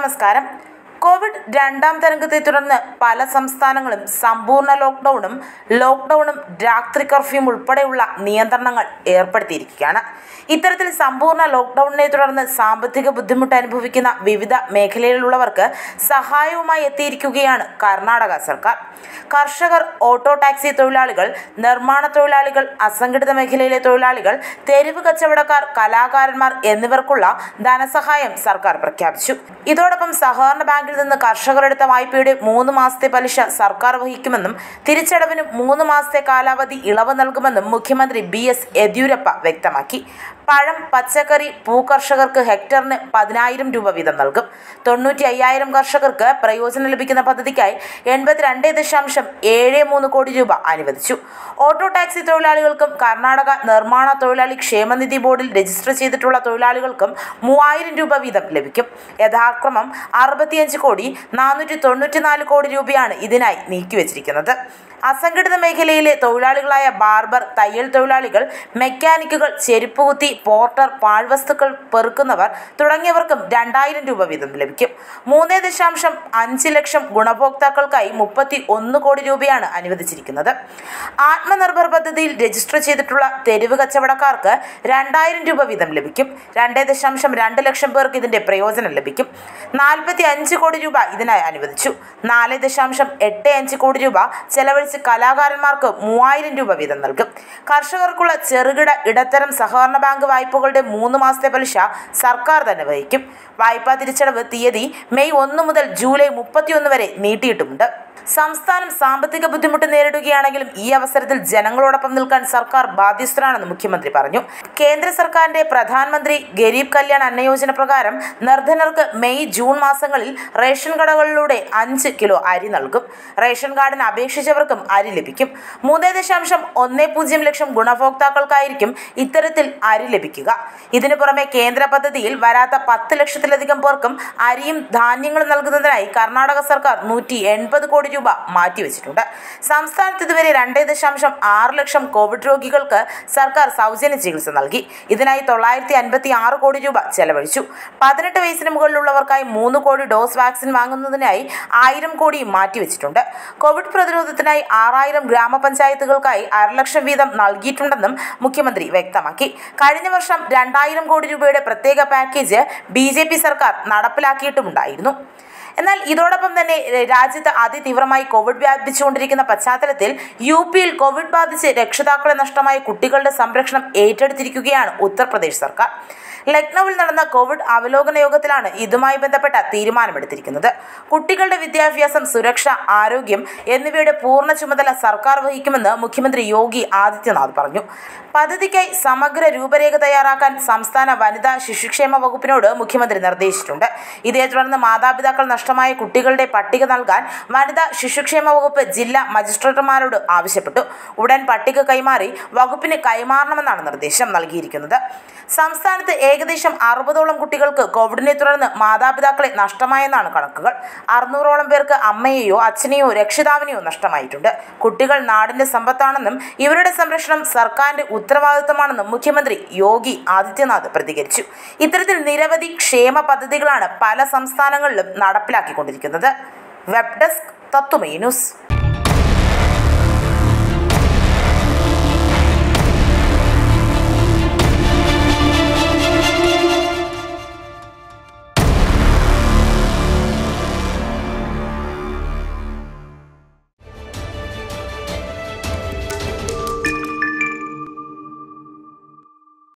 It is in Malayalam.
നമസ്കാരം കോവിഡ് രണ്ടാം തരംഗത്തെ തുടർന്ന് പല സംസ്ഥാനങ്ങളും സമ്പൂർണ്ണ ലോക്ക്ഡൌണും ലോക്ക്ഡൌണും രാത്രി കർഫ്യൂവും ഉൾപ്പെടെയുള്ള നിയന്ത്രണങ്ങൾ ഏർപ്പെടുത്തിയിരിക്കുകയാണ് ഇത്തരത്തിൽ സമ്പൂർണ്ണ ലോക്ക്ഡൌണിനെ തുടർന്ന് സാമ്പത്തിക ബുദ്ധിമുട്ട് അനുഭവിക്കുന്ന വിവിധ മേഖലയിലുള്ളവർക്ക് സഹായവുമായി എത്തിയിരിക്കുകയാണ് കർണാടക സർക്കാർ കർഷകർ ഓട്ടോ ടാക്സി തൊഴിലാളികൾ നിർമ്മാണ തൊഴിലാളികൾ അസംഘടിത മേഖലയിലെ തൊഴിലാളികൾ തെരുവ് കച്ചവടക്കാർ കലാകാരന്മാർ എന്നിവർക്കുള്ള ധനസഹായം സർക്കാർ പ്രഖ്യാപിച്ചു ഇതോടൊപ്പം സഹകരണ ബാങ്കിൽ നിന്ന് കർഷകർ എടുത്ത വായ്പയുടെ മൂന്ന് മാസത്തെ പലിശ സർക്കാർ വഹിക്കുമെന്നും തിരിച്ചടവിന് മൂന്ന് മാസത്തെ കാലാവധി ഇളവ് നൽകുമെന്നും മുഖ്യമന്ത്രി ബി എസ് യെദ്യൂരപ്പ വ്യക്തമാക്കി പഴം പച്ചക്കറി പൂക്കർഷകർക്ക് ഹെക്ടറിന് പതിനായിരം രൂപ വീതം നൽകും തൊണ്ണൂറ്റി അയ്യായിരം കർഷകർക്ക് പ്രയോജനം ലഭിക്കുന്ന പദ്ധതിക്കായി എൺപത്തിരണ്ട് ദശാംശം ഏഴ് മൂന്ന് കോടി രൂപ അനുവദിച്ചു ഓട്ടോ ടാക്സി തൊഴിലാളികൾക്കും കർണാടക നിർമ്മാണ തൊഴിലാളി ക്ഷേമനിധി ബോർഡിൽ രജിസ്റ്റർ ചെയ്തിട്ടുള്ള തൊഴിലാളികൾക്കും മൂവായിരം രൂപ വീതം ലഭിക്കും യഥാക്രമം അറുപത്തിയഞ്ച് കോടി നാനൂറ്റി തൊണ്ണൂറ്റിനാല് കോടി രൂപയാണ് ഇതിനായി നീക്കിവച്ചിരിക്കുന്നത് അസംഘടിത മേഖലയിലെ തൊഴിലാളികളായ ബാർബർ തയ്യൽ തൊഴിലാളികൾ മെക്കാനിക്കുകൾ ചെരുപ്പുകുത്തി പോർട്ടർ പാഴ്വസ്തുക്കൾ പെറുക്കുന്നവർ തുടങ്ങിയവർക്കും രണ്ടായിരം രൂപ വീതം ലഭിക്കും മൂന്ന് ദശാംശം അഞ്ച് ലക്ഷം ഗുണഭോക്താക്കൾക്കായി മുപ്പത്തി ഒന്ന് കോടി രൂപയാണ് അനുവദിച്ചിരിക്കുന്നത് ആത്മനിർഭർ പദ്ധതിയിൽ രജിസ്റ്റർ ചെയ്തിട്ടുള്ള തെരുവ് കച്ചവടക്കാർക്ക് രണ്ടായിരം രൂപ വീതം ലഭിക്കും രണ്ട് ദശാംശം രണ്ട് ലക്ഷം പേർക്ക് ഇതിന്റെ പ്രയോജനം ലഭിക്കും നാൽപ്പത്തി അഞ്ച് കോടി രൂപ ഇതിനായി അനുവദിച്ചു നാല് ദശാംശം എട്ട് അഞ്ച് കോടി രൂപ ചെലവഴിച്ച് കലാകാരന്മാർക്ക് മൂവായിരം രൂപ വീതം നൽകും കർഷകർക്കുള്ള ചെറുകിട ഇടത്തരം സഹകരണ ബാങ്ക് വായ്പകളുടെ മൂന്ന് മാസത്തെ പലിശ സർക്കാർ തന്നെ വഹിക്കും വായ്പാ തിരിച്ചടവ് തീയതി മെയ് ഒന്ന് മുതൽ ജൂലൈ മുപ്പത്തിയൊന്ന് വരെ നീട്ടിയിട്ടുമുണ്ട് സംസ്ഥാനം സാമ്പത്തിക ബുദ്ധിമുട്ട് നേരിടുകയാണെങ്കിലും ഈ അവസരത്തിൽ ജനങ്ങളോടൊപ്പം നിൽക്കാൻ സർക്കാർ ബാധ്യസ്ഥരാണെന്ന് മുഖ്യമന്ത്രി പറഞ്ഞു കേന്ദ്ര സർക്കാരിന്റെ പ്രധാനമന്ത്രി ഗരീബ് കല്യാൺ അന്നയോജന പ്രകാരം നിർധനർക്ക് മെയ് ജൂൺ മാസങ്ങളിൽ റേഷൻ കടകളിലൂടെ അഞ്ച് കിലോ അരി നൽകും റേഷൻ കാർഡിന് അപേക്ഷിച്ചവർക്കും അരി ലഭിക്കും മൂന്ന് ദശാംശം ഒന്ന് പൂജ്യം ലക്ഷം ഗുണഭോക്താക്കൾക്കായിരിക്കും ഇത്തരത്തിൽ അരി ലഭിക്കുക ഇതിനു പുറമെ കേന്ദ്ര പദ്ധതിയിൽ വരാത്ത പത്ത് ലക്ഷത്തിലധികം പേർക്കും അരിയും ധാന്യങ്ങളും നൽകുന്നതിനായി കർണാടക സർക്കാർ നൂറ്റി എൺപത് കോടി രൂപ മാറ്റിവെച്ചിട്ടുണ്ട് സംസ്ഥാനത്ത് ഇതുവരെ രണ്ട് ദശാംശം ആറ് ലക്ഷം കോവിഡ് രോഗികൾക്ക് സർക്കാർ സൗജന്യ ചികിത്സ നൽകി ഇതിനായി തൊള്ളായിരത്തി അൻപത്തി ആറ് കോടി രൂപ ചെലവഴിച്ചു പതിനെട്ട് വയസ്സിന് മുകളിലുള്ളവർക്കായി മൂന്ന് കോടി ഡോസ് വാക്സിൻ വാങ്ങുന്നതിനായി ആയിരം കോടി മാറ്റിവെച്ചിട്ടുണ്ട് കോവിഡ് പ്രതിരോധത്തിനായി ആറായിരം ഗ്രാമപഞ്ചായത്തുകൾക്കായി അരലക്ഷം വീതം നൽകിയിട്ടുണ്ടെന്നും മുഖ്യമന്ത്രി വ്യക്തമാക്കി കഴിഞ്ഞ വർഷം രണ്ടായിരം കോടി രൂപയുടെ പ്രത്യേക പാക്കേജ് ബി സർക്കാർ നടപ്പിലാക്കിയിട്ടുമുണ്ടായിരുന്നു എന്നാൽ ഇതോടൊപ്പം തന്നെ എ, രാജ്യത്ത് അതിതീവ്രമായി കോവിഡ് വ്യാപിച്ചുകൊണ്ടിരിക്കുന്ന പശ്ചാത്തലത്തിൽ യു പിയിൽ കോവിഡ് ബാധിച്ച് രക്ഷിതാക്കളെ നഷ്ടമായ കുട്ടികളുടെ സംരക്ഷണം ഏറ്റെടുത്തിരിക്കുകയാണ് ഉത്തർപ്രദേശ് സർക്കാർ ലക്നൌവിൽ നടന്ന കോവിഡ് അവലോകന യോഗത്തിലാണ് ഇതുമായി ബന്ധപ്പെട്ട തീരുമാനമെടുത്തിരിക്കുന്നത് കുട്ടികളുടെ വിദ്യാഭ്യാസം സുരക്ഷ ആരോഗ്യം എന്നിവയുടെ പൂർണ്ണ ചുമതല സർക്കാർ വഹിക്കുമെന്ന് മുഖ്യമന്ത്രി യോഗി ആദിത്യനാഥ് പറഞ്ഞു പദ്ധതിക്കായി സമഗ്ര രൂപരേഖ തയ്യാറാക്കാൻ സംസ്ഥാന വനിതാ ശിശുക്ഷേമ വകുപ്പിനോട് മുഖ്യമന്ത്രി നിർദ്ദേശിച്ചിട്ടുണ്ട് ഇതേ തുടർന്ന് മാതാപിതാക്കൾ നഷ്ടമായ കുട്ടികളുടെ പട്ടിക നൽകാൻ വനിതാ ശിശുക്ഷേമ വകുപ്പ് ജില്ലാ മജിസ്ട്രേറ്റുമാരോട് ആവശ്യപ്പെട്ടു ഉടൻ പട്ടിക കൈമാറി വകുപ്പിന് കൈമാറണമെന്നാണ് നിർദ്ദേശം നൽകിയിരിക്കുന്നത് സംസ്ഥാനത്ത് ഏകദേശം അറുപതോളം കുട്ടികൾക്ക് കോവിഡിനെ തുടർന്ന് മാതാപിതാക്കളെ നഷ്ടമായെന്നാണ് കണക്കുകൾ അറുന്നൂറോളം പേർക്ക് അമ്മയെയോ അച്ഛനെയോ രക്ഷിതാവിനെയോ നഷ്ടമായിട്ടുണ്ട് കുട്ടികൾ നാടിന്റെ സമ്പത്താണെന്നും ഇവരുടെ സംരക്ഷണം സർക്കാരിന്റെ ഉത്തരവാദിത്തമാണെന്നും മുഖ്യമന്ത്രി യോഗി ആദിത്യനാഥ് പ്രതികരിച്ചു ഇത്തരത്തിൽ നിരവധി ക്ഷേമ പദ്ധതികളാണ് പല സംസ്ഥാനങ്ങളിലും നടപ്പിലാക്കിക്കൊണ്ടിരിക്കുന്നത് വെബ് ഡെസ്ക് തത്തുമൈ ന്യൂസ്